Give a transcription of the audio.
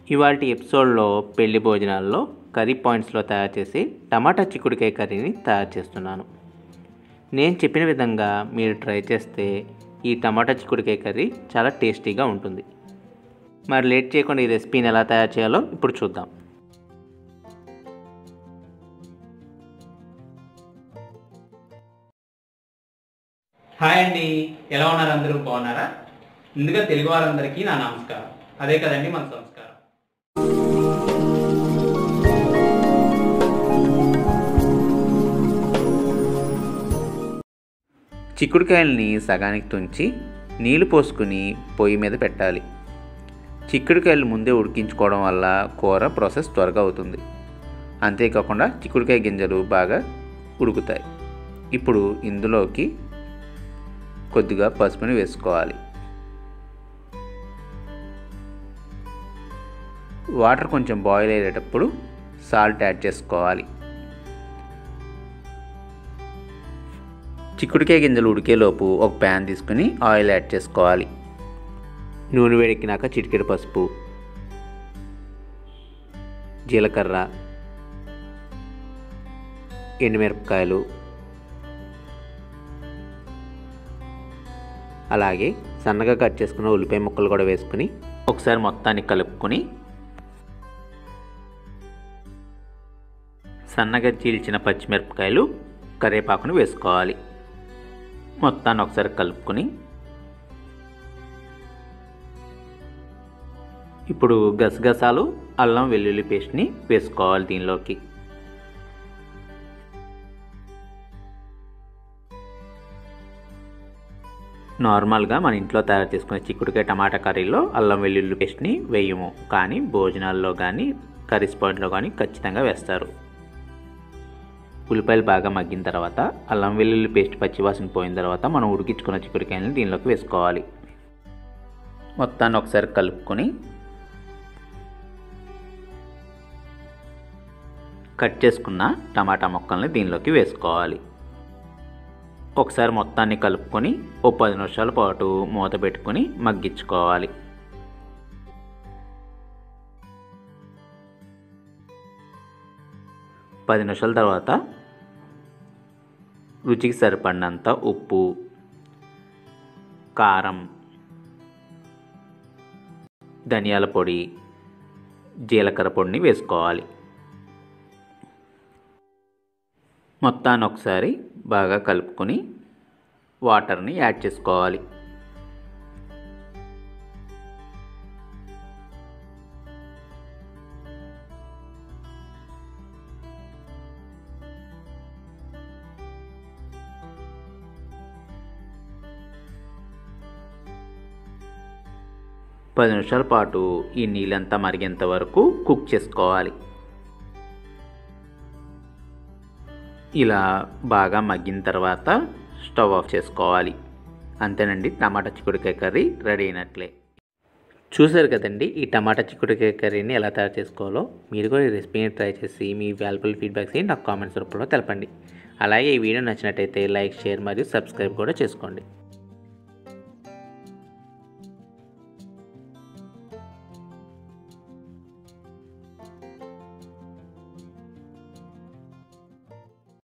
ఇవాళ ఎపిసోడ్లో పెళ్లి భోజనాల్లో కర్రీ పాయింట్స్లో తయారు చేసి టమాటా చిక్కుడుకాయ కర్రీని తయారు చేస్తున్నాను నేను చెప్పిన విధంగా మీరు ట్రై చేస్తే ఈ టమాటా చిక్కుడుకాయ కర్రీ చాలా టేస్టీగా ఉంటుంది మరి లేట్ చేయకుండా ఈ రెసిపీని ఎలా తయారు చేయాలో ఇప్పుడు చూద్దాం హాయ్ అండి ఎలా ఉన్నారు అందరూ బాగున్నారా ముందుగా తెలుగు వారందరికీ నా నమస్కారం అదే కదండి మన సంస్కారం చిక్కుడుకాయల్ని సగానికి తుంచి నీళ్లు పోసుకుని పొయ్యి మీద పెట్టాలి చిక్కుడుకాయలు ముందే ఉడికించుకోవడం వల్ల కూర ప్రాసెస్ త్వరగా అవుతుంది అంతేకాకుండా చిక్కుడుకాయ గింజలు బాగా ఉడుకుతాయి ఇప్పుడు ఇందులోకి కొద్దిగా పసుపుని వేసుకోవాలి వాటర్ కొంచెం బాయిల్ అయ్యేటప్పుడు సాల్ట్ యాడ్ చేసుకోవాలి చిక్కుడుకాయ గింజలు ఉడికేలోపు ఒక ప్యాన్ తీసుకుని ఆయిల్ యాడ్ చేసుకోవాలి నూనె వేడెక్కినాక చిటికెడు పసుపు జీలకర్ర ఎండుమిరపకాయలు అలాగే సన్నగా కట్ చేసుకున్న ఉల్లిపాయ ముక్కలు కూడా వేసుకుని ఒకసారి మొత్తాన్ని కలుపుకొని సన్నగా చీల్చిన పచ్చిమిరపకాయలు కరివేపాకును వేసుకోవాలి మొత్తాన్ని ఒకసారి కలుపుకొని ఇప్పుడు గసగసాలు అల్లం వెల్లుల్లి పేస్ట్ని వేసుకోవాలి దీనిలోకి నార్మల్గా మన ఇంట్లో తయారు చేసుకునే చిక్కుడుకాయ టమాటా కర్రీలో అల్లం వెల్లుల్లి పేస్ట్ని వేయము కానీ భోజనాల్లో కానీ కర్రీస్ పాయింట్లో కానీ ఖచ్చితంగా వేస్తారు ఉల్లిపాయలు బాగా మగ్గిన తర్వాత అల్లం వెల్లుల్లి పేస్ట్ పచ్చివాసన పోయిన తర్వాత మనం ఉడికించుకున్న చిక్కుడుకాయలని దీనిలోకి వేసుకోవాలి మొత్తాన్ని ఒకసారి కలుపుకొని కట్ చేసుకున్న టమాటా ముక్కల్ని దీనిలోకి వేసుకోవాలి ఒకసారి మొత్తాన్ని కలుపుకొని ఓ పది నిమిషాల పాటు మూత పెట్టుకొని మగ్గించుకోవాలి పది నిమిషాల తర్వాత రుచికి సరిపడినంత ఉప్పు కారం ధనియాల పొడి జీలకర్ర పొడిని వేసుకోవాలి మొత్తాన్ని ఒకసారి బాగా కలుపుకొని వాటర్ని యాడ్ చేసుకోవాలి పది నిమిషాల పాటు ఈ నీళ్ళంతా మరిగేంత వరకు కుక్ చేసుకోవాలి ఇలా బాగా మగ్గిన తర్వాత స్టవ్ ఆఫ్ చేసుకోవాలి అంతేనండి టమాటా చిక్కుడుకాయ కర్రీ రెడీ అయినట్లే చూసారు కదండి ఈ టమాటా చిక్కుడుకాయ కర్రీని ఎలా తయారు చేసుకోవాలో మీరు కూడా ఈ రెసిపీని ట్రై చేసి మీ వాల్యుబుల్ ఫీడ్బ్యాక్స్ని నాకు కామెంట్స్ రూపంలో తెలపండి అలాగే ఈ వీడియో నచ్చినట్టయితే లైక్ షేర్ మరియు సబ్స్క్రైబ్ కూడా చేసుకోండి